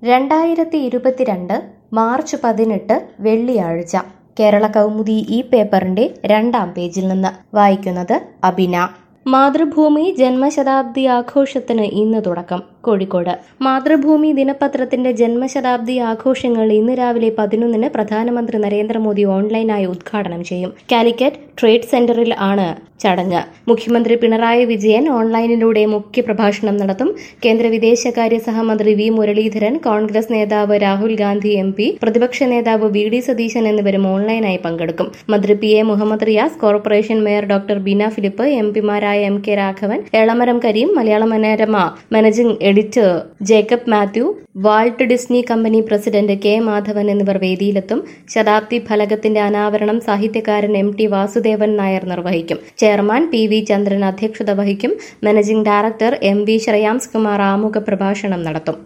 രണ്ടായിരത്തി ഇരുപത്തിരണ്ട് മാർച്ച് പതിനെട്ട് വെള്ളിയാഴ്ച കേരള കൗമുദി ഈ പേപ്പറിന്റെ രണ്ടാം പേജിൽ നിന്ന് വായിക്കുന്നത് അബിന മാതൃഭൂമി ജന്മശതാബ്ദി ആഘോഷത്തിന് ഇന്ന് തുടക്കം കോഴിക്കോട് മാതൃഭൂമി ദിനപത്രത്തിന്റെ ജന്മശതാബ്ദി ആഘോഷങ്ങൾ ഇന്ന് രാവിലെ പതിനൊന്നിന് പ്രധാനമന്ത്രി നരേന്ദ്രമോദി ഓൺലൈനായി ഉദ്ഘാടനം ചെയ്യും കാലിക്കറ്റ് ട്രേഡ് സെന്ററിൽ ആണ് ചടങ്ങ് മുഖ്യമന്ത്രി പിണറായി വിജയൻ ഓൺലൈനിലൂടെ മുഖ്യപ്രഭാഷണം നടത്തും കേന്ദ്ര വിദേശകാര്യ സഹമന്ത്രി വി മുരളീധരൻ കോൺഗ്രസ് നേതാവ് രാഹുൽ ഗാന്ധി എം പി പ്രതിപക്ഷ നേതാവ് വി ഡി സതീശൻ എന്നിവരും ഓൺലൈനായി പങ്കെടുക്കും മന്ത്രി P A Muhammad Riyas corporation mayor doctor Beena Philip M പിമാരായ M K Raghavan Elamaram Kareem Malayala Manorama managing editor Jacob Mathew Walt Disney company president K Madhavan എന്നിവർ വേദിയിലെത്തും ശതാബ്ദി ഫലകത്തിന്റെ അനാവരണം സാഹിത്യകാരൻ എം ടി വാസുദേവൻ നായർ നിർവഹിക്കും ചെയർമാൻ പി വി ചന്ദ്രൻ അധ്യക്ഷത വഹിക്കും managing director M V Shreyams Kumar ആമുഖ പ്രഭാഷണം നടത്തും